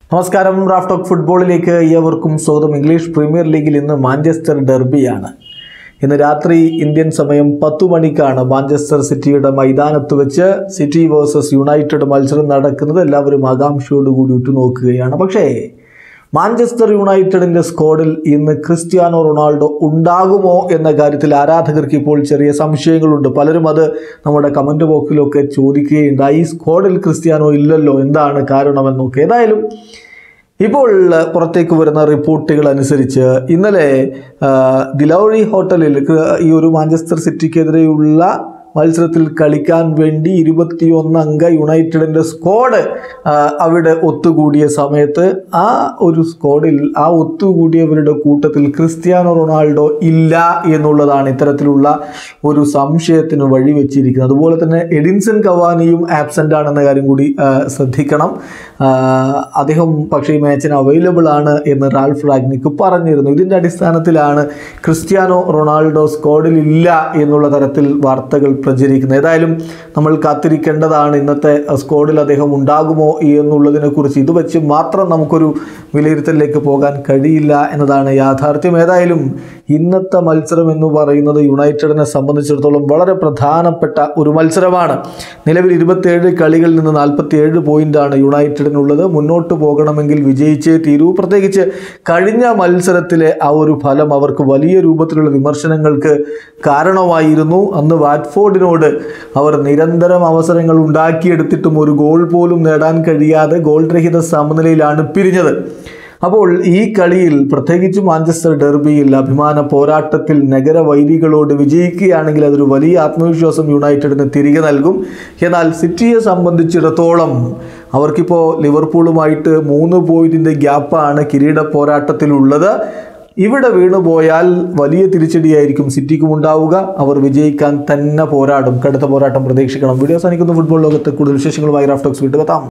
നമസ്കാരം Raf talk ഫുട്ബോളിലേക്ക് ഏവർക്കും സ്വാഗതം ഇംഗ്ലീഷ് പ്രീമിയർ ലീഗിൽ ഇന്ന് മാഞ്ചസ്റ്റർ ഡെർബിയാണ് ഇന്ന് രാത്രി ഇന്ത്യൻ സമയം പത്തു മണിക്കാണ് മാഞ്ചസ്റ്റർ സിറ്റിയുടെ മൈതാനത്ത് വെച്ച് സിറ്റി വേഴ്സസ് യുണൈറ്റഡ് മത്സരം നടക്കുന്നത് എല്ലാവരും ആകാംക്ഷയോടുകൂടി ഉറ്റുനോക്കുകയാണ് പക്ഷേ മാഞ്ചസ്റ്റർ യുണൈറ്റഡിൻ്റെ സ്ക്വാഡിൽ ഇന്ന് ക്രിസ്ത്യാനോ റൊണാൾഡോ ഉണ്ടാകുമോ എന്ന കാര്യത്തിൽ ആരാധകർക്ക് ഇപ്പോൾ ചെറിയ സംശയങ്ങളുണ്ട് പലരും അത് നമ്മുടെ കമൻറ്റ് ബോക്സിലൊക്കെ ചോദിക്കുകയുണ്ടായി ഈ സ്ക്വാഡിൽ ക്രിസ്ത്യാനോ ഇല്ലല്ലോ എന്താണ് കാരണമെന്നൊക്കെ ഏതായാലും ഇപ്പോൾ പുറത്തേക്ക് വരുന്ന റിപ്പോർട്ടുകൾ അനുസരിച്ച് ഇന്നലെ ആ, ഗിലൗറി ഹോട്ടലിൽ ക- ഈ ഒരു മാഞ്ചസ്റ്റർ സിറ്റിക്കെതിരെയുള്ള മത്സരത്തിൽ കളിക്കാൻ വേണ്ടി ഇരുപത്തിയൊന്ന് അംഗ യുണൈറ്റഡിൻ്റെ സ്ക്വാഡ് ആ, അവിടെ ഒത്തുകൂടിയ സമയത്ത് ആ ഒരു സ്ക്വാഡിൽ ആ ഒത്തുകൂടിയവരുടെ കൂട്ടത്തിൽ ക്രിസ്ത്യാനോ റൊണാൾഡോ ഇല്ല എന്നുള്ളതാണ് ഇത്തരത്തിലുള്ള ഒരു സംശയത്തിന് വഴിവെച്ചിരിക്കുന്നത് അതുപോലെ തന്നെ എഡിൻസൺ കവാനിയും ആബ്സെൻ്റ് ആണെന്ന കാര്യം കൂടി ആ, ശ്രദ്ധിക്കണം ആ, അദ്ദേഹം പക്ഷേ ഈ മാച്ചിന് അവൈലബിൾ ആണ് എന്ന് റാൽഫ് റാഗ്നിക്ക് പറഞ്ഞിരുന്നു ഇതിൻ്റെ അടിസ്ഥാനത്തിലാണ് ക്രിസ്ത്യാനോ റൊണാൾഡോ സ്ക്വാഡിൽ ഇല്ല എന്നുള്ള തരത്തിൽ വാർത്തകൾ പ്രചരിക്കുന്നത് ഏതായാലും നമ്മൾ കാത്തിരിക്കേണ്ടതാണ് ഇന്നത്തെ സ്ക്വാഡിൽ അദ്ദേഹം ഉണ്ടാകുമോ എന്നുള്ളതിനെ കുറിച്ച് ഇത് വെച്ച് മാത്രം നമുക്കൊരു വിലയിരുത്തലിലേക്ക് പോകാൻ കഴിയില്ല എന്നതാണ് യാഥാർത്ഥ്യം ഏതായാലും ഇന്നത്തെ മത്സരം എന്ന് പറയുന്നത് യുണൈറ്റഡിനെ സംബന്ധിച്ചിടത്തോളം വളരെ പ്രധാനപ്പെട്ട ഒരു മത്സരമാണ് നിലവിൽ ഇരുപത്തിയേഴ് കളികളിൽ നിന്ന് നാൽപ്പത്തിയേഴ് പോയിന്റാണ് യുണൈറ്റഡിനുള്ളത് മുന്നോട്ട് പോകണമെങ്കിൽ വിജയിച്ചേ തീരൂ പ്രത്യേകിച്ച് കഴിഞ്ഞ മത്സരത്തിലെ ആ ഒരു ഫലം അവർക്ക് വലിയ രൂപത്തിലുള്ള വിമർശനങ്ങൾക്ക് കാരണമായിരുന്നു അന്ന് വാറ്റ്ഫോർഡിനോട് അവർ നിരന്തരം അവസരങ്ങൾ ഉണ്ടാക്കിയെടുത്തിട്ടും ഒരു ഗോൾ പോലും നേടാൻ കഴിയാതെ ഗോൾ രഹിത സമനിലയിലാണ് പിരിഞ്ഞത് അപ്പോൾ ഈ കളിയിൽ പ്രത്യേകിച്ച് മാഞ്ചസ്റ്റർ ഡെർബിയിൽ അഭിമാന പോരാട്ടത്തിൽ നഗരവൈരികളോട് വിജയിക്കുകയാണെങ്കിൽ അതൊരു വലിയ ആത്മവിശ്വാസം യുണൈറ്റഡിന് തിരികെ നൽകും എന്നാൽ സിറ്റിയെ സംബന്ധിച്ചിടത്തോളം അവർക്കിപ്പോൾ ലിവർപൂളുമായിട്ട് മൂന്ന് പോയിന്റിൻ്റെ ഗ്യാപ്പാണ് കിരീട പോരാട്ടത്തിലുള്ളത് ഇവിടെ വീണുപോയാൽ വലിയ തിരിച്ചടിയായിരിക്കും സിറ്റിക്കും ഉണ്ടാവുക അവർ വിജയിക്കാൻ തന്നെ പോരാടും കടുത്ത പോരാട്ടം പ്രതീക്ഷിക്കണം വീഡിയോ അവസാനിക്കുന്ന ഫുട്ബോൾ ലോകത്ത് കൂടുതൽ വിശേഷങ്ങളുമായി റാഫ്റ്റോക്സ് വീണ്ടും എത്താം